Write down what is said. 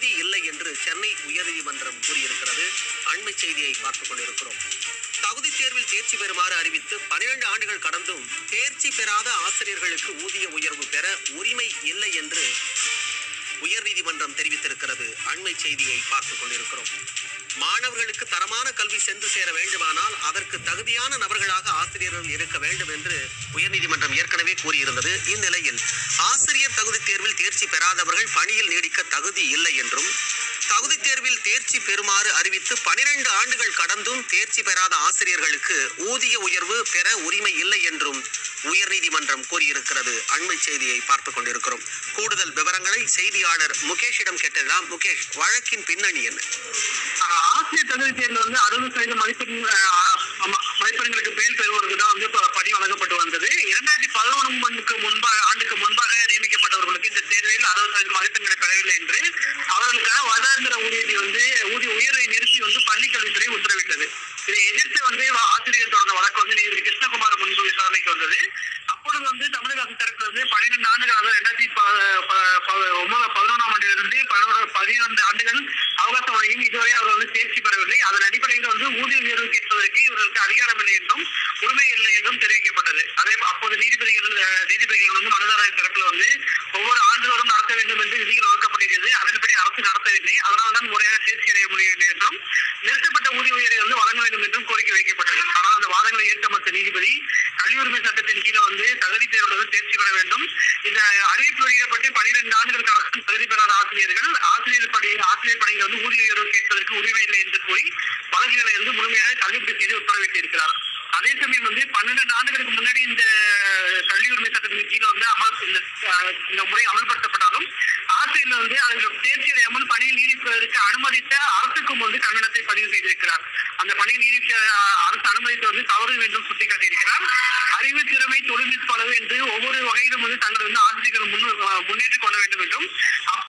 தகுதி இல்லை என்று சென்னை உயர்நீதிமன்றம் கூறியிருக்கிறது அண்மை செய்தியை பார்த்துக் கொண்டிருக்கிறோம் தகுதி தேர்வில் தேர்ச்சி பெறுமாறு அறிவித்து பனிரெண்டு ஆண்டுகள் கடந்தும் தேர்ச்சி பெறாத ஆசிரியர்களுக்கு ஊதிய உயர்வு பெற உரிமை இல்லை என்று உயர்நீதிமன்றம் தெரிவித்திருக்கிறது அண்மை செய்தியை பார்த்துக் கொண்டிருக்கிறோம் மாணவர்களுக்கு தரமான கல்வி சென்று சேர வேண்டுமானால் அதற்கு தகுதியான நபர்களாக ஆசிரியர்கள் இருக்க வேண்டும் என்று உயர்நீதிமன்றம் ஏற்கனவே கூறியிருந்தது இந்நிலையில் ஆசிரியர் தகுதி தேர்வில் தேர்ச்சி பெறாதவர்கள் பணியில் நீடிக்க தகுதி இல்லை என்றும் தகுதி தேர்வில் தேர்ச்சி பெறுமாறு அறிவித்து பனிரெண்டு ஆண்டுகள் கடந்தும் தேர்ச்சி பெறாத ஆசிரியர்களுக்கு ஊதிய உயர்வு பெற உரிமை இல்லை என்றும் உயர்நீதிமன்றம் கூறியிருக்கிறது அண்மை செய்தியை பார்த்துக் கொண்டிருக்கிறோம் கூடுதல் விவரங்களை செய்தியாளர் முகேஷிடம் கேட்டதாம் முகேஷ் வழக்கின் பின்னணி என்ன ஆஹ் ஆசிரியர் தகுதி தேர்வில் வந்து அறுபது சதவீத மதிப்பெண் ஆஹ் ஆமா, மதிப்பெண்களுக்கு மேல் பெறுவதற்கு தான் வந்து இப்ப பணி வழங்கப்பட்டு வந்தது இரண்டாயிரத்தி பதினொன்றுக்கு முன்பாக ஆண்டுக்கு முன்பாக நியமிக்கப்பட்டவர்களுக்கு இந்த தேர்வில் அறுபது சதவீத மதிப்பெண்களை பெறவில்லை என்று அவர்களுக்கான வருடாந்திர ஊதியத்தை வந்து ஊதிய உயர்வை நிறுத்தி வந்து பள்ளிக்கல்வித்துறை உத்தரவிட்டது இதை எதிர்த்து வந்து வ- ஆசிரியர் தொடர்ந்த வழக்கு வந்து நீதிபதி கிருஷ்ணகுமார் முன்பு விசாரணைக்கு வந்தது அப்பொழுது வந்து தமிழக அரசு தரப்புல இருந்து பன்னிரெண்டு ஆண்டுகள் அதாவது ரெண்டாயிரத்தி ப- ப- ப- ஒன்பது பதினொன்றாம் ஆண்டிலிருந்து பதினோரு பதினொன்று ஆண்டுகள் அவகாசம் வழங்கியும் இதுவரை அவர் வந்து தேர்ச்சி பெறவில்லை அதன் அடிப்படையில் வந்து ஊதிய உயர்வு கேட்பதற்கு இவர்களுக்கு அதிகாரம் இல்லை என்றும் உரிமை இல்லை என்றும் தெரிவிக்கப்பட்டது அதே அப்போது நீதிபதிகள் அஹ், நீதிபதிகள் வந்து மனதாராய தரப்புல வந்து ஒவ்வொரு ஆண்டுதோறும் நடத்த வேண்டும் என்று விதிகள் வகுக்கப்பட்டிருக்கிறது அதன்படி அரசு நடத்தவில்லை அதனால்தான் முறையாக தேர்ச்சி அடைய முடியவில்லை என்றும் நிறுத்தப்பட்ட ஊதிய உயர்வை வந்து வழங்க வேண்டும் என்றும் கோரிக்கை வைக்கப்பட்டது ஆனால் அந்த வாதங்களை ஏற்க மறுத்த நீதிபதி கல்வி உரிமை சட்டத்தின் கீழே வந்து தகுதி தேர்வில் வந்து தேர்ச்சி பெற வேண்டும் இந்த அறிவிப்பு வெளியிடப்பட்டு பனிரெண்டு ஆண்டுகள் கடந்தும் தகுதி பெறாத ஆசிரியர்கள் ஆசிரியர் பணி ஆசிரியர் பணியில் வந்து ஊதிய உயர்வு கேட்பதற்கு உரிமை இல்லை என்று கூறி வழக்குகளை வந்து முழுமையாக தள்ளுபடி செய்து உத்தரவிட்டிருக்கிறார் அதே சமயம் வந்து பன்னிரண்டு ஆண்டுகளுக்கு முன்னாடி இந்த கல்வி உரிமை சட்டத்தின் கீழே வந்து அமல் இந்த அஹ், இந்த முறை அமல்படுத்தப்பட்டாலும் ஆசிரியர் வந்து அதில் தேர்ச்சி அடையாமல் பணியில் நீடிப்பதற்கு அனுமதித்த அரசுக்கும் வந்து கண்டனத்தை பதிவு செய்திருக்கிறார் அந்த பணியில் நீடிக்க அஹ், அரசு அனுமதித்து வந்து தவறு என்றும் சுட்டிக்காட்டியிருக்கிறார் அறிவு திறமை தொழில்நுட்ப அளவு என்று ஒவ்வொரு வகையிலும் வந்து தங்களை வந்து ஆசிரியர்கள் முன் அஹ், முன்னேற்றிக் கொள்ள வேண்டும் என்றும்